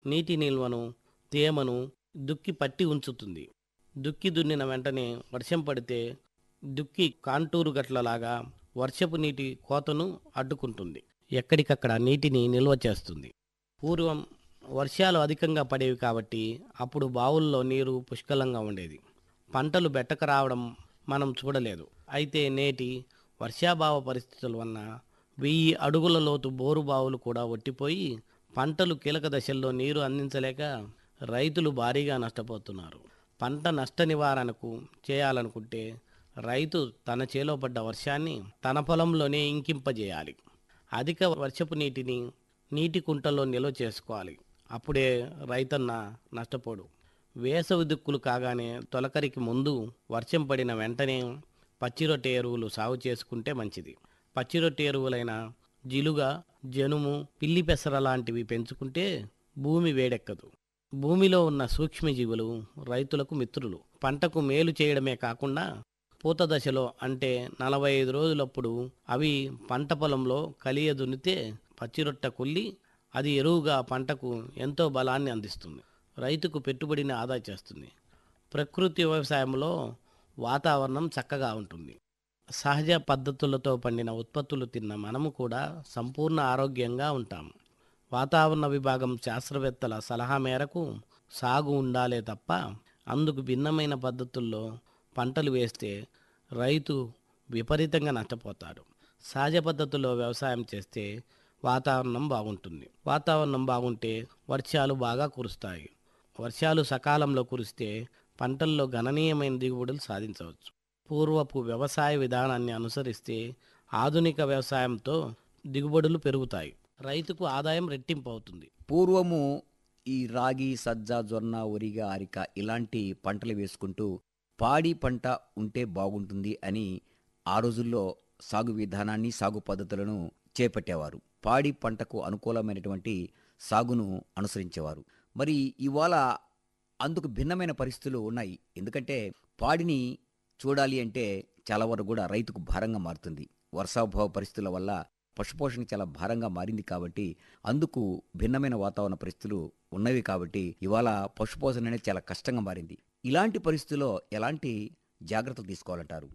నీటి నిల్వను తేమను దుక్కి పట్టి ఉంచుతుంది దుక్కి దున్నిన వెంటనే వర్షం పడితే దుక్కి కాంటూరు గట్లలాగా వర్షపు నీటి కోతను అడ్డుకుంటుంది ఎక్కడికక్కడ నీటిని నిల్వ చేస్తుంది పూర్వం వర్షాలు అధికంగా పడేవి కాబట్టి అప్పుడు బావుల్లో నీరు పుష్కలంగా ఉండేది పంటలు బెట్టక రావడం మనం చూడలేదు అయితే నేటి వర్షాభావ పరిస్థితుల వలన వెయ్యి అడుగుల లోతు బోరు బావులు కూడా ఒట్టిపోయి పంటలు కీలక దశల్లో నీరు అందించలేక రైతులు భారీగా నష్టపోతున్నారు పంట నష్ట నివారణకు చేయాలనుకుంటే రైతు తన చేలో పడ్డ వర్షాన్ని తన పొలంలోనే ఇంకింపజేయాలి అధిక వర్షపు నీటిని నీటి కుంటల్లో నిల్వ చేసుకోవాలి అప్పుడే రైతన్న నష్టపోడు వేసవి దిక్కులు కాగానే తొలకరికి ముందు వర్షం పడిన వెంటనే పచ్చిరొట్టె ఎరువులు సాగు చేసుకుంటే మంచిది పచ్చిరొట్టె ఎరువులైన జిలుగ జనుము పిల్లి పెసర లాంటివి పెంచుకుంటే భూమి వేడెక్కదు భూమిలో ఉన్న సూక్ష్మజీవులు రైతులకు మిత్రులు పంటకు మేలు చేయడమే కాకుండా పూత దశలో అంటే నలభై ఐదు రోజులప్పుడు అవి పంట పొలంలో కలియ దున్నితే పచ్చిరొట్ట కొల్లి అది ఎరువుగా పంటకు ఎంతో బలాన్ని అందిస్తుంది రైతుకు పెట్టుబడిని ఆదా చేస్తుంది ప్రకృతి వ్యవసాయంలో వాతావరణం చక్కగా ఉంటుంది సహజ పద్ధతులతో పండిన ఉత్పత్తులు తిన్న మనము కూడా సంపూర్ణ ఆరోగ్యంగా ఉంటాము వాతావరణ విభాగం శాస్త్రవేత్తల సలహా మేరకు సాగు ఉండాలే తప్ప అందుకు భిన్నమైన పద్ధతుల్లో పంటలు వేస్తే రైతు విపరీతంగా నష్టపోతాడు సహజ పద్ధతిలో వ్యవసాయం చేస్తే వాతావరణం బాగుంటుంది వాతావరణం బాగుంటే వర్షాలు బాగా కురుస్తాయి వర్షాలు సకాలంలో కురిస్తే పంటల్లో గణనీయమైన దిగుబడులు సాధించవచ్చు పూర్వపు వ్యవసాయ విధానాన్ని అనుసరిస్తే ఆధునిక వ్యవసాయంతో దిగుబడులు పెరుగుతాయి రైతుకు ఆదాయం రెట్టింపు అవుతుంది పూర్వము ఈ రాగి సజ్జ జొన్న ఒరిగ అరిక ఇలాంటి పంటలు వేసుకుంటూ పాడి పంట ఉంటే బాగుంటుంది అని ఆ రోజుల్లో సాగు విధానాన్ని సాగు పద్ధతులను చేపట్టేవారు పాడి పంటకు అనుకూలమైనటువంటి సాగును అనుసరించేవారు మరి ఇవాళ అందుకు భిన్నమైన పరిస్థితులు ఉన్నాయి ఎందుకంటే పాడిని చూడాలి అంటే చాలా వరకు కూడా రైతుకు భారంగా మారుతుంది వర్షాభావ పరిస్థితుల వల్ల పశుపోషణ చాలా భారంగా మారింది కాబట్టి అందుకు భిన్నమైన వాతావరణ పరిస్థితులు ఉన్నవి కాబట్టి ఇవాళ పశుపోషణ అనేది చాలా కష్టంగా మారింది ఇలాంటి పరిస్థితుల్లో ఎలాంటి జాగ్రత్తలు తీసుకోవాలంటారు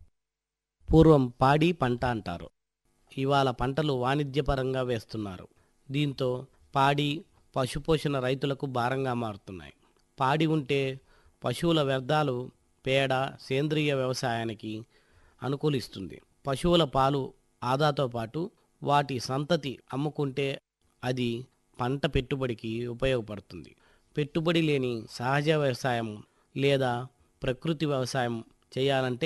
పూర్వం పాడి పంట అంటారు ఇవాళ పంటలు వాణిజ్యపరంగా వేస్తున్నారు దీంతో పాడి పశుపోషణ రైతులకు భారంగా మారుతున్నాయి పాడి ఉంటే పశువుల వ్యర్థాలు పేడ సేంద్రియ వ్యవసాయానికి అనుకూలిస్తుంది పశువుల పాలు ఆదాతో పాటు వాటి సంతతి అమ్ముకుంటే అది పంట పెట్టుబడికి ఉపయోగపడుతుంది పెట్టుబడి లేని సహజ వ్యవసాయం లేదా ప్రకృతి వ్యవసాయం చేయాలంటే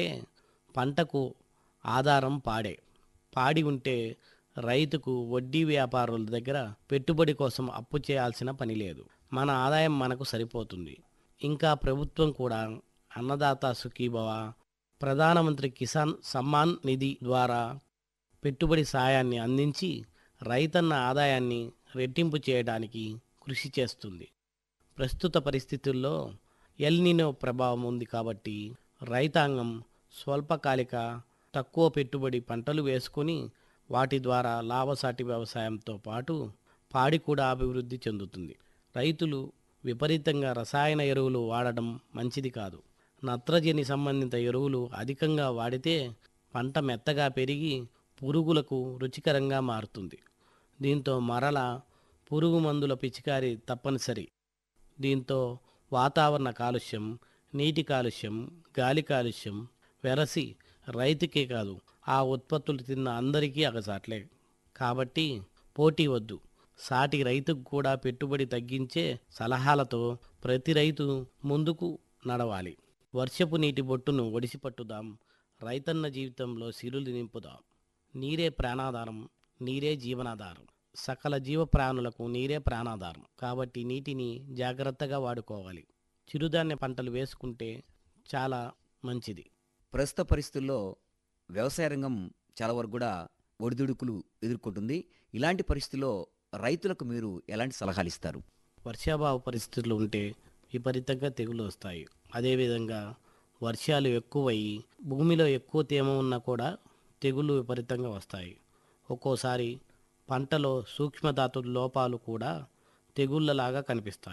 పంటకు ఆధారం పాడే పాడి ఉంటే రైతుకు వడ్డీ వ్యాపారుల దగ్గర పెట్టుబడి కోసం అప్పు చేయాల్సిన పని లేదు మన ఆదాయం మనకు సరిపోతుంది ఇంకా ప్రభుత్వం కూడా అన్నదాత సుఖీభవ ప్రధానమంత్రి కిసాన్ సమ్మాన్ నిధి ద్వారా పెట్టుబడి సాయాన్ని అందించి రైతన్న ఆదాయాన్ని రెట్టింపు చేయడానికి కృషి చేస్తుంది ప్రస్తుత పరిస్థితుల్లో ఎల్నినో ప్రభావం ఉంది కాబట్టి రైతాంగం స్వల్పకాలిక తక్కువ పెట్టుబడి పంటలు వేసుకొని వాటి ద్వారా లాభసాటి వ్యవసాయంతో పాటు పాడి కూడా అభివృద్ధి చెందుతుంది రైతులు విపరీతంగా రసాయన ఎరువులు వాడడం మంచిది కాదు నత్రజని సంబంధిత ఎరువులు అధికంగా వాడితే పంట మెత్తగా పెరిగి పురుగులకు రుచికరంగా మారుతుంది దీంతో మరల పురుగు మందుల పిచికారి తప్పనిసరి దీంతో వాతావరణ కాలుష్యం నీటి కాలుష్యం గాలి కాలుష్యం వెరసి రైతుకే కాదు ఆ ఉత్పత్తులు తిన్న అందరికీ అగసాట్లే కాబట్టి పోటీ వద్దు సాటి రైతుకు కూడా పెట్టుబడి తగ్గించే సలహాలతో ప్రతి రైతు ముందుకు నడవాలి వర్షపు నీటి బొట్టును ఒడిసి పట్టుదాం రైతన్న జీవితంలో సిరులు నింపుదాం నీరే ప్రాణాధారం నీరే జీవనాధారం సకల జీవ ప్రాణులకు నీరే ప్రాణాధారం కాబట్టి నీటిని జాగ్రత్తగా వాడుకోవాలి చిరుధాన్య పంటలు వేసుకుంటే చాలా మంచిది ప్రస్తుత పరిస్థితుల్లో వ్యవసాయ రంగం చాలా వరకు కూడా ఒడిదుడుకులు ఎదుర్కొంటుంది ఇలాంటి పరిస్థితుల్లో రైతులకు మీరు ఎలాంటి సలహాలు ఇస్తారు వర్షాభావ పరిస్థితులు ఉంటే విపరీతంగా తెగులు వస్తాయి అదేవిధంగా వర్షాలు ఎక్కువయ్యి భూమిలో ఎక్కువ తేమ ఉన్నా కూడా తెగులు విపరీతంగా వస్తాయి ఒక్కోసారి పంటలో సూక్ష్మధాతు లోపాలు కూడా తెగుళ్ళలాగా కనిపిస్తాయి